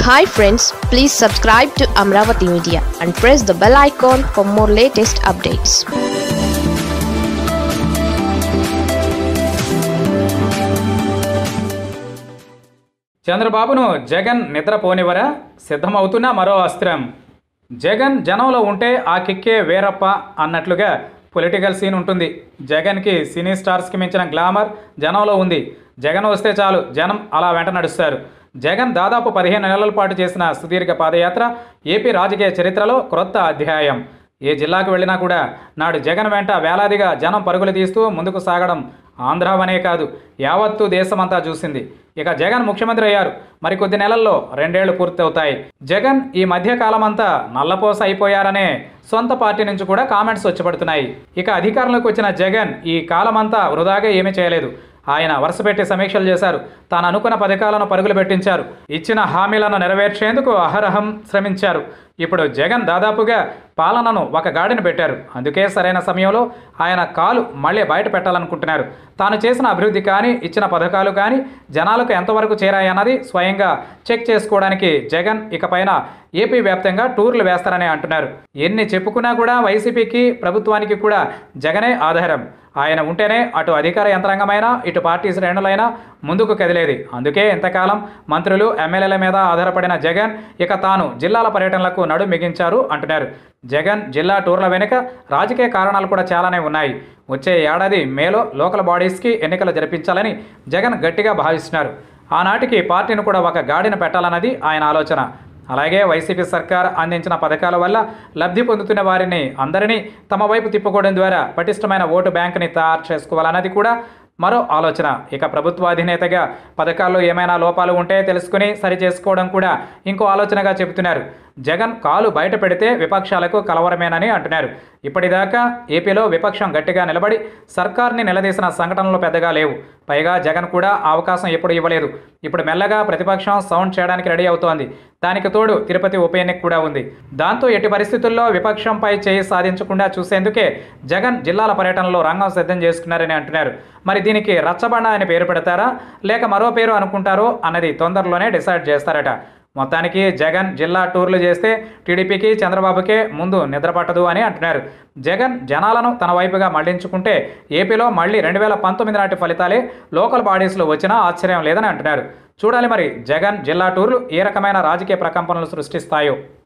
hi friends please subscribe to Amaravati media and press the bell icon for more latest updates చంద్రబాబును జగన్ నిద్రపోనివరా సిద్ధమవుతున్న మరో అస్త్రం జగన్ జనంలో ఉంటే ఆ కిక్కే వేరప్ప అన్నట్లుగా పొలిటికల్ సీన్ ఉంటుంది జగన్కి సినీ స్టార్స్కి మించిన గ్లామర్ జనంలో ఉంది జగన్ వస్తే చాలు జనం అలా వెంట నడుస్తారు జగన్ దాదాపు పదిహేను నెలల పాటు చేసిన సుదీర్ఘ పాదయాత్ర ఏపీ రాజకీయ చరిత్రలో క్రొత్త అధ్యాయం ఏ జిల్లాకు వెళ్ళినా కూడా నాడు జగన్ వెంట వేలాదిగా జనం పరుగులు తీస్తూ ముందుకు సాగడం ఆంధ్రావనే కాదు యావత్తు దేశమంతా చూసింది ఇక జగన్ ముఖ్యమంత్రి అయ్యారు మరికొద్ది నెలల్లో రెండేళ్లు పూర్తవుతాయి జగన్ ఈ మధ్య కాలమంతా నల్లపోస అయిపోయారనే సొంత పార్టీ నుంచి కూడా కామెంట్స్ వచ్చిపడుతున్నాయి ఇక అధికారంలోకి వచ్చిన జగన్ ఈ కాలమంతా వృధాగా ఏమీ చేయలేదు ఆయన వరుసపెట్టి సమీక్షలు చేశారు తాను అనుకున్న పథకాలను పరుగులు పెట్టించారు ఇచ్చిన హామీలను నెరవేర్చేందుకు అహరహం శ్రమించారు ఇప్పుడు జగన్ దాదాపుగా పాలనను ఒక గాడిని పెట్టారు అందుకే సరైన సమయంలో ఆయన కాలు మళ్ళీ బయట పెట్టాలనుకుంటున్నారు తాను చేసిన అభివృద్ధి కానీ ఇచ్చిన పథకాలు కానీ జనాలకు ఎంతవరకు చేరాయన్నది స్వయంగా చెక్ చేసుకోవడానికి జగన్ ఇకపైన ఏపీ వ్యాప్తంగా టూర్లు వేస్తారని అంటున్నారు ఎన్ని చెప్పుకున్నా కూడా వైసీపీకి ప్రభుత్వానికి కూడా జగనే ఆధారం ఆయన ఉంటేనే అటు అధికార యంత్రాంగమైనా ఇటు పార్టీ శ్రేణులైనా ముందుకు కదిలేది అందుకే ఇంతకాలం మంత్రులు ఎమ్మెల్యేల మీద ఆధారపడిన జగన్ ఇక తాను జిల్లాల పర్యటనలకు నడు మిగించారు అంటున్నారు జగన్ జిల్లా టూర్ల వెనుక రాజకీయ కారణాలు కూడా చాలానే ఉన్నాయి వచ్చే ఏడాది మేలో లోకల్ బాడీస్కి ఎన్నికలు జరిపించాలని జగన్ గట్టిగా భావిస్తున్నారు ఆనాటికి పార్టీని కూడా ఒక గాడిన పెట్టాలన్నది ఆయన ఆలోచన అలాగే వైసీపీ సర్కార్ అందించిన పథకాల వల్ల లబ్ధి పొందుతున్న వారిని అందరినీ తమ వైపు తిప్పుకోవడం ద్వారా పటిష్టమైన ఓటు బ్యాంకుని తయారు చేసుకోవాలన్నది కూడా మరో ఆలోచన ఇక ప్రభుత్వ అధినేతగా పథకాల్లో ఏమైనా లోపాలు ఉంటే తెలుసుకుని సరి చేసుకోవడం కూడా ఇంకో ఆలోచనగా చెబుతున్నారు జగన్ కాలు బయట పెడితే విపక్షాలకు కలవరమేనని అంటున్నారు ఇప్పటిదాకా ఏపీలో విపక్షం గట్టిగా నిలబడి సర్కార్ని నిలదీసిన సంఘటనలు పెద్దగా లేవు పైగా జగన్ కూడా ఆ అవకాశం ఎప్పుడు ఇవ్వలేదు ఇప్పుడు మెల్లగా ప్రతిపక్షం సౌండ్ చేయడానికి రెడీ అవుతోంది దానికి తోడు తిరుపతి ఉప ఎన్నిక కూడా ఉంది దాంతో ఎట్టి పరిస్థితుల్లో విపక్షంపై చేయి సాధించకుండా చూసేందుకే జగన్ జిల్లాల పర్యటనలో రంగం సిద్ధం చేసుకున్నారని అంటున్నారు మరి దీనికి రచ్చబండ అని పేరు పెడతారా లేక మరో పేరు అనుకుంటారో అన్నది తొందరలోనే డిసైడ్ చేస్తారట మొత్తానికి జగన్ జిల్లా టూర్లు చేస్తే టీడీపీకి చంద్రబాబుకే ముందు నిద్ర పట్టదు అని అంటున్నారు జగన్ జనాలను తన వైపుగా మళ్లించుకుంటే ఏపీలో మళ్ళీ రెండు వేల పంతొమ్మిది నాటి ఫలితాలే లోకల్ బాడీస్లో వచ్చినా ఆశ్చర్యం లేదని అంటున్నారు చూడాలి మరి జగన్ జిల్లా టూర్లు ఏ రకమైన రాజకీయ ప్రకంపనలు సృష్టిస్తాయో